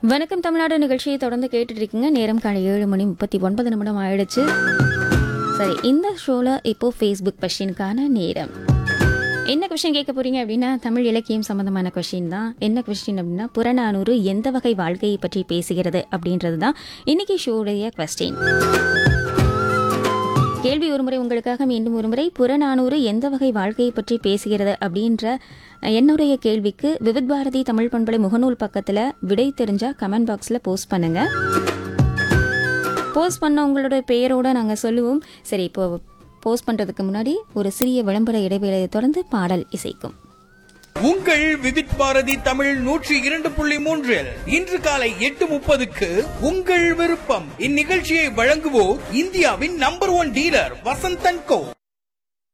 வணக்கம் தமிழ்நாடு நிகழ்ச்சியை தொடர்ந்து கேட்டுட்டு இருக்கீங்க நேரம் காலை ஏழு மணி முப்பத்தி ஒன்பது நிமிடம் ஆயிடுச்சு சரி இந்த ஷோவில் இப்போ ஃபேஸ்புக் கொஷினுக்கான நேரம் என்ன கொஷின் கேட்க போறீங்க அப்படின்னா தமிழ் இலக்கியம் சம்பந்தமான கொஷின் தான் என்ன கொஸ்டின் அப்படின்னா புறநானூறு எந்த வகை வாழ்க்கையை பற்றி பேசுகிறது அப்படின்றது தான் இன்னைக்கு ஷோடைய கொஸ்டின் கேள்வி ஒருமுறை உங்களுக்காக மீண்டும் ஒருமுறை புறநானூறு எந்த வகை வாழ்க்கையை பற்றி பேசுகிறது அப்படின்ற அஹ், என்னுடைய கேள்விக்கு விவித் பாரதி தமிழ் பண்பலை முகநூல் பக்கத்தில் விடை தெரிஞ்சா கமெண்ட் பாக்ஸில் போஸ்ட் பண்ணுங்க போஸ்ட் பண்ண உங்களோட பெயரோட நாங்கள் சொல்லுவோம் சரி இப்போ போஸ்ட் பண்ணுறதுக்கு முன்னாடி ஒரு சிறிய விளம்பர இடைவேளையை தொடர்ந்து பாடல் இசைக்கும் உங்கள் விவித் பாரதி தமிழ் நூற்றி இரண்டு புள்ளி மூன்றில் இன்று காலை எட்டு முப்பதுக்கு உங்கள் விருப்பம் இந்நிகழ்ச்சியை வழங்குவோர் இந்தியாவின் நம்பர் ஒன் டீலர் வசந்தன் கோ